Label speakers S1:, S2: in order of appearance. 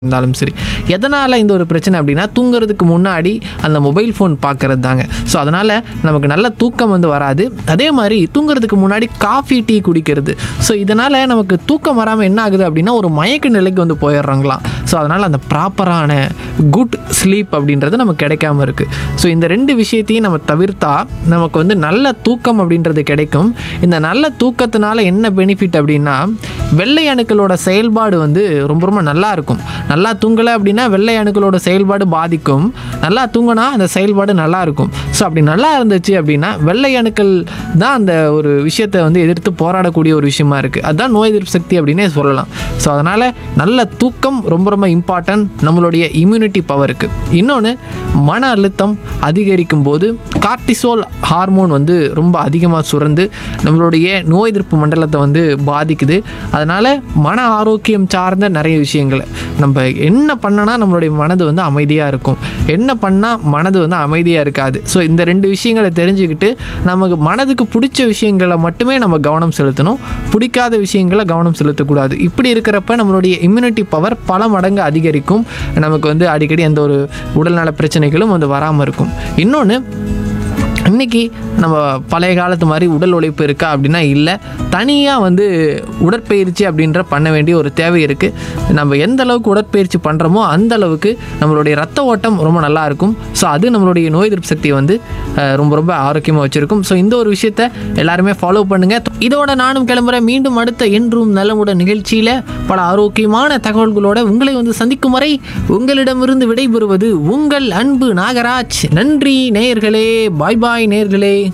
S1: இருந்தாலும் சரி எதனால் இந்த ஒரு பிரச்சனை அப்படின்னா தூங்குறதுக்கு முன்னாடி அந்த மொபைல் ஃபோன் பார்க்கறது தாங்க ஸோ அதனால் நமக்கு நல்ல தூக்கம் வந்து வராது அதே மாதிரி தூங்குறதுக்கு முன்னாடி காஃபி டீ குடிக்கிறது ஸோ இதனால் நமக்கு தூக்கம் வராமல் என்ன ஆகுது அப்படின்னா ஒரு மயக்க நிலைக்கு வந்து போயிடுறாங்களாம் ஸோ அதனால் அந்த ப்ராப்பரான குட் ஸ்லீப் அப்படின்றது நமக்கு கிடைக்காம இருக்குது ஸோ இந்த ரெண்டு விஷயத்தையும் நம்ம தவிர்த்தா நமக்கு வந்து நல்ல தூக்கம் அப்படின்றது கிடைக்கும் இந்த நல்ல தூக்கத்தினால என்ன பெனிஃபிட் அப்படின்னா வெள்ளை அணுக்களோட செயல்பாடு வந்து ரொம்ப ரொம்ப நல்லா இருக்கும் நல்லா தூங்கலை அப்படின்னா வெள்ளை அணுக்களோட செயல்பாடு பாதிக்கும் நல்லா தூங்கினா அந்த செயல்பாடு நல்லா இருக்கும் ஸோ அப்படி நல்லா இருந்துச்சு அப்படின்னா வெள்ளை அணுக்கள் தான் அந்த ஒரு விஷயத்தை வந்து எதிர்த்து போராடக்கூடிய ஒரு விஷயமா இருக்குது அதுதான் நோய் எதிர்ப்பு சக்தி அப்படின்னே சொல்லலாம் ஸோ அதனால் நல்ல தூக்கம் ரொம்ப ரொம்ப இம்பார்ட்டன்ட் நம்மளுடைய இம்யூனிட்டி பவருக்கு இன்னொன்று மன அழுத்தம் அதிகரிக்கும் போது கார்டிசோல் ஹார்மோன் வந்து ரொம்ப அதிகமாக சுரந்து நம்மளுடைய நோய் எதிர்ப்பு மண்டலத்தை வந்து பாதிக்குது அதனால் மன ஆரோக்கியம் சார்ந்த நிறைய விஷயங்களை நம்ம என்ன பண்ணனா நம்மளுடைய மனது வந்து அமைதியாக இருக்கும் என்ன பண்ணால் மனது வந்து அமைதியாக இருக்காது ஸோ இந்த ரெண்டு விஷயங்களை தெரிஞ்சுக்கிட்டு நமக்கு மனதுக்கு பிடிச்ச விஷயங்களை மட்டுமே நம்ம கவனம் செலுத்தணும் பிடிக்காத விஷயங்களை கவனம் செலுத்தக்கூடாது இப்படி இருக்கிறப்ப நம்மளுடைய இம்யூனிட்டி பவர் பல மடங்கு அதிகரிக்கும் நமக்கு வந்து அடிக்கடி எந்த ஒரு உடல்நல பிரச்சனைகளும் வந்து வராமல் இருக்கும் இன்னொன்று இன்னைக்கு நம்ம பழைய காலத்து மாதிரி உடல் உழைப்பு இருக்கா அப்படின்னா இல்லை தனியாக வந்து உடற்பயிற்சி அப்படின்ற பண்ண வேண்டிய ஒரு தேவை இருக்குது நம்ம எந்த அளவுக்கு உடற்பயிற்சி பண்ணுறோமோ அந்த அளவுக்கு நம்மளுடைய ரத்த ஓட்டம் ரொம்ப நல்லா இருக்கும் ஸோ அது நம்மளுடைய நோய் எதிர்ப்பு சக்தியை வந்து அஹ், ரொம்ப ரொம்ப ஆரோக்கியமாக வச்சுருக்கும் ஸோ இந்த ஒரு விஷயத்த எல்லாருமே ஃபாலோ பண்ணுங்கள் இதோட நானும் கிளம்புறேன் மீண்டும் அடுத்த என்றும் நலமுடன் நிகழ்ச்சியில் பல ஆரோக்கியமான தகவல்களோட உங்களை வந்து சந்திக்கும் வரை உங்களிடமிருந்து விடைபெறுவது உங்கள் அன்பு நாகராஜ் நன்றி நேயர்களே பாய் பாய் நேயர்களே